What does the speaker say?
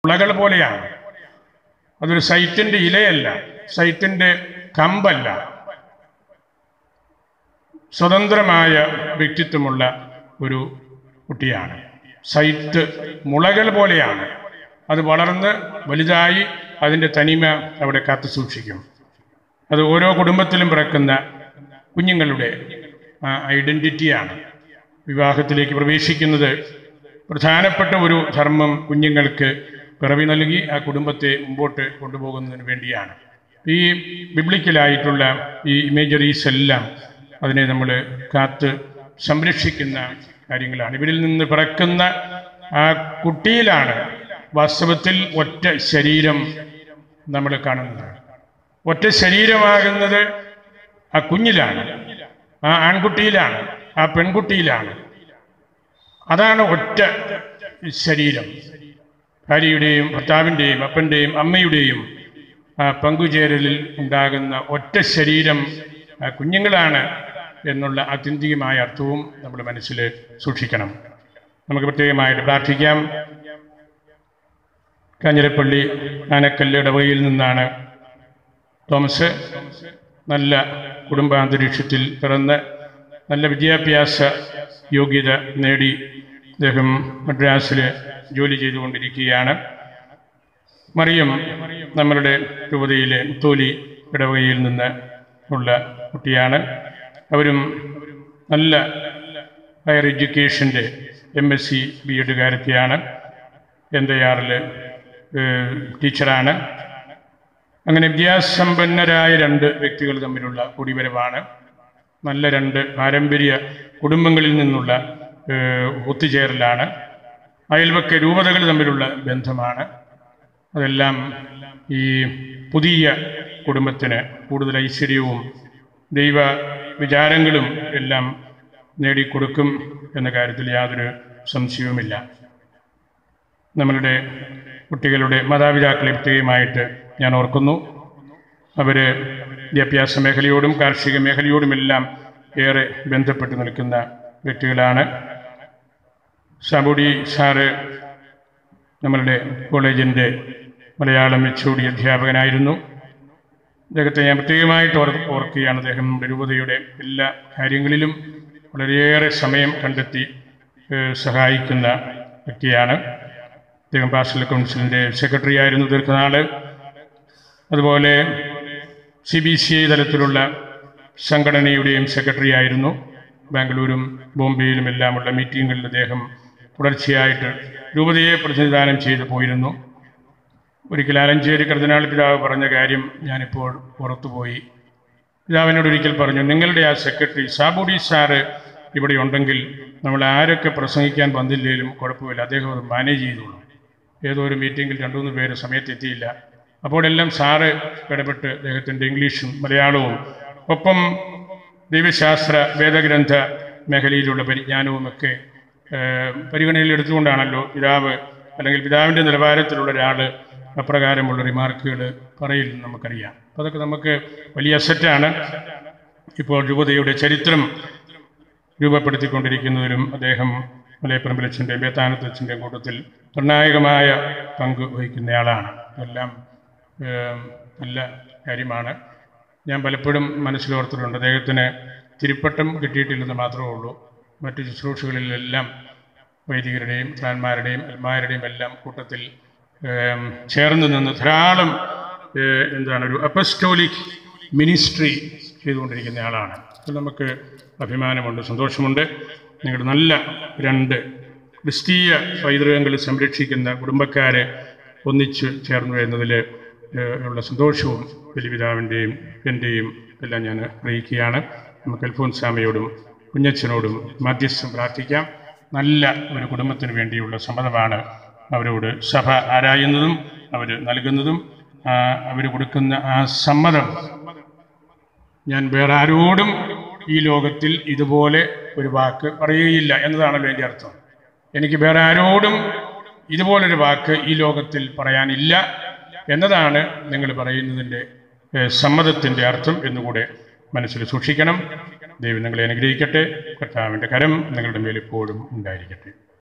മുളകൾ പോലെയാണ് അതൊരു സൈറ്റിന്റെ ഇലയല്ല സൈറ്റിന്റെ കമ്പല്ല സ്വതന്ത്രമായ വ്യക്തിത്വമുള്ള ഒരു കുട്ടിയാണ് സൈറ്റ് മുളകൾ പോലെയാണ് അത് വളർന്ന് വലുതായി അതിൻ്റെ തനിമ അവിടെ കാത്തു സൂക്ഷിക്കും അത് ഓരോ കുടുംബത്തിലും പിറക്കുന്ന കുഞ്ഞുങ്ങളുടെ ആ, ഐഡന്റിറ്റിയാണ് വിവാഹത്തിലേക്ക് പ്രവേശിക്കുന്നത് പ്രധാനപ്പെട്ട ഒരു ധർമ്മം കുഞ്ഞുങ്ങൾക്ക് പിറവി നൽകി ആ കുടുംബത്തെ മുമ്പോട്ട് കൊണ്ടുപോകുന്നതിന് വേണ്ടിയാണ് ഈ ബിബ്ലിക്കലായിട്ടുള്ള ഈ ഇമേജറീസ് എല്ലാം അതിനെ നമ്മൾ കാത്ത് സംരക്ഷിക്കുന്ന കാര്യങ്ങളാണ് ഇവരിൽ നിന്ന് പിറക്കുന്ന ആ കുട്ടിയിലാണ് വാസ്തവത്തിൽ ഒറ്റ ശരീരം നമ്മൾ കാണുന്നത് ഒറ്റ ശരീരമാകുന്നത് ആ കുഞ്ഞിലാണ് ആ ആൺകുട്ടിയിലാണ് ആ പെൺകുട്ടിയിലാണ് അതാണ് ഒറ്റ ശരീരം ഭാര്യയുടെയും ഭർത്താവിൻ്റെയും അപ്പൻ്റെയും അമ്മയുടെയും ആ പങ്കുചേരലിൽ ഉണ്ടാകുന്ന ഒറ്റ ശരീരം ആ കുഞ്ഞുങ്ങളാണ് എന്നുള്ള ആത്യന്തികമായ അർത്ഥവും നമ്മൾ മനസ്സിൽ സൂക്ഷിക്കണം നമുക്ക് പ്രത്യേകമായിട്ട് പ്രാർത്ഥിക്കാം കാഞ്ഞിരപ്പള്ളി ആനക്കല്ല് ഇടവകയിൽ നിന്നാണ് തോമസ് നല്ല കുടുംബാന്തരീക്ഷത്തിൽ പിറന്ന് നല്ല വിദ്യാഭ്യാസ യോഗ്യത നേടി അദ്ദേഹം മദ്രാസിൽ ജോലി ചെയ്തുകൊണ്ടിരിക്കുകയാണ് മറിയം നമ്മളുടെ രൂപതയിലെ തോലി ഇടവകയിൽ നിന്ന് ഉള്ള കുട്ടിയാണ് അവരും നല്ല ഹയർ എഡ്യൂക്കേഷൻ്റെ എം എസ് സി ബി എഡുകാരത്തിയാണ് എൻ്റെ ആറിൽ ടീച്ചറാണ് അങ്ങനെ വിദ്യാസമ്പന്നരായ രണ്ട് വ്യക്തികൾ തമ്മിലുള്ള കൂടിവരവാണ് നല്ല രണ്ട് പാരമ്പര്യ കുടുംബങ്ങളിൽ നിന്നുള്ള ഏഹ്, ഒത്തുചേരലാണ് അയൽവക്ക രൂപതകൾ തമ്മിലുള്ള ബന്ധമാണ് അതെല്ലാം ഈ പുതിയ കുടുംബത്തിന് കൂടുതൽ ഐശ്വര്യവും ദൈവ വിചാരങ്ങളും എല്ലാം നേടിക്കൊടുക്കും എന്ന കാര്യത്തിൽ യാതൊരു സംശയവുമില്ല നമ്മളുടെ കുട്ടികളുടെ മാതാപിതാക്കളെ പ്രത്യേകമായിട്ട് ഞാൻ ഓർക്കുന്നു അവർ വിദ്യാഭ്യാസ മേഖലയോടും കാർഷിക മേഖലയോടുമെല്ലാം ഏറെ ബന്ധപ്പെട്ട് നിൽക്കുന്ന വ്യക്തികളാണ് സാബുടി സാറ് നമ്മളുടെ കോളേജിൻ്റെ മലയാളം എച്ച് അധ്യാപകനായിരുന്നു അദ്ദേഹത്തെ ഞാൻ പ്രത്യേകമായിട്ട് ഓർ ഓർക്കുകയാണ് അദ്ദേഹം നമ്മുടെ രൂപതയുടെ എല്ലാ കാര്യങ്ങളിലും വളരെയേറെ സമയം കണ്ടെത്തി ഏഹ്, സഹായിക്കുന്ന വ്യക്തിയാണ് അദ്ദേഹം പാസ്റ്റൽ കൗൺസിലിൻ്റെ സെക്രട്ടറി ആയിരുന്നു ദീർഘനാള് അതുപോലെ സി ബി സി ഐ തലത്തിലുള്ള സംഘടനയുടെയും സെക്രട്ടറി ആയിരുന്നു ബാംഗ്ലൂരും ബോംബെയിലും എല്ലാമുള്ള മീറ്റിങ്ങുകളിൽ അദ്ദേഹം തുടർച്ചയായിട്ട് രൂപതയെ പ്രതിനിധാനം ചെയ്തു പോയിരുന്നു ഒരിക്കൽ ആലഞ്ചേരി കർദിനാൾ പിതാവ് പറഞ്ഞ കാര്യം ഞാനിപ്പോൾ പുറത്തുപോയി പിതാവിനോട് ഒരിക്കൽ പറഞ്ഞു നിങ്ങളുടെ ആ സെക്രട്ടറി സാബുഡി സാറ് ഇവിടെ ഉണ്ടെങ്കിൽ നമ്മൾ ആരൊക്കെ പ്രസംഗിക്കാൻ വന്നില്ലേലും കുഴപ്പമില്ല അദ്ദേഹം അത് മാനേജ് ചെയ്തോളും ഏതോ ഒരു മീറ്റിങ്ങിൽ രണ്ടു മൂന്ന് പേര് സമയത്തെത്തിയില്ല അപ്പോഴെല്ലാം സാറ് ഇടപെട്ട് അദ്ദേഹത്തിൻ്റെ ഇംഗ്ലീഷും മലയാളവും ഒപ്പം ദൈവശാസ്ത്ര വേദഗ്രന്ഥ മേഖലയിലുള്ള പരിജ്ഞാനവുമൊക്കെ ഏഹ്, പരിഗണനയിൽ എടുത്തുകൊണ്ടാണല്ലോ പിതാവ് അല്ലെങ്കിൽ പിതാവിൻ്റെ നിലവാരത്തിലുള്ള ഒരാൾ അപ്രകാരമുള്ള റിമാർക്കുകൾ പറയിൽ നമുക്കറിയാം അപ്പോൾ അതൊക്കെ നമുക്ക് വലിയ അസറ്റാണ് ഇപ്പോൾ രൂപതയുടെ ചരിത്രം രൂപപ്പെടുത്തിക്കൊണ്ടിരിക്കുന്നതിലും അദ്ദേഹം മലയപ്പറമ്പിലച്ഛൻ്റെയും ബേത്താനത്തച്ഛൻ്റെയും കൂട്ടത്തിൽ നിർണായകമായ പങ്ക് വഹിക്കുന്നയാളാണ് എല്ലാം ഏം, നല്ല കാര്യമാണ് ഞാൻ പലപ്പോഴും മനസ്സിലോർത്തിട്ടുണ്ട് അദ്ദേഹത്തിന് തിരുപ്പട്ടം കിട്ടിയിട്ടില്ലെന്ന് മാത്രമേ ഉള്ളൂ മറ്റു ശുശ്രൂഷകളിലെല്ലാം വൈദികരുടെയും ത്രാന്മാരുടെയും അൽമാരുടെയും എല്ലാം കൂട്ടത്തിൽ ഏം, ചേർന്ന് നിന്ന് ധാരാളം ഏ, എന്താണ് ഒരു അപ്പസ്റ്റോലിക് മിനിസ്ട്രി ചെയ്തുകൊണ്ടിരിക്കുന്ന ആളാണ് അപ്പോൾ നമുക്ക് അഭിമാനമുണ്ട് സന്തോഷമുണ്ട് നിങ്ങളുടെ നല്ല രണ്ട് ക്രിസ്തീയ പൈതൃകങ്ങൾ സംരക്ഷിക്കുന്ന കുടുംബക്കാരെ ഒന്നിച്ച് ചേർന്നു എന്നതിൽ ഉള്ള സന്തോഷവും ബലിപിതാവിൻ്റെയും എൻ്റെയും എല്ലാം ഞാൻ അറിയിക്കുകയാണ് നമുക്ക് അൽഫോൻസാമയോടും കുഞ്ഞച്ഛനോടും മധ്യസ്ഥം പ്രാർത്ഥിക്കാം നല്ല ഒരു കുടുംബത്തിന് വേണ്ടിയുള്ള സമ്മതമാണ് അവരോട് സഭ ആരായുന്നതും അവർ നൽകുന്നതും അവർ കൊടുക്കുന്ന ആ സമ്മതം ഞാൻ വേറെ ആരോടും ഈ ലോകത്തിൽ ഇതുപോലെ ഒരു വാക്ക് പറയുകയില്ല എന്നതാണല്ലോ എൻ്റെ അർത്ഥം എനിക്ക് വേറെ ആരോടും ഇതുപോലൊരു വാക്ക് ഈ ലോകത്തിൽ പറയാനില്ല എന്നതാണ് നിങ്ങൾ പറയുന്നതിൻ്റെ ഏഹ്, സമ്മതത്തിൻ്റെ അർത്ഥം എന്നുകൂടെ മനസ്സിൽ സൂക്ഷിക്കണം ദൈവം നിങ്ങളെ അനുഗ്രഹിക്കട്ടെ കർത്താവിൻ്റെ കരം നിങ്ങളുടെ മേൽ എപ്പോഴും ഉണ്ടായിരിക്കട്ടെ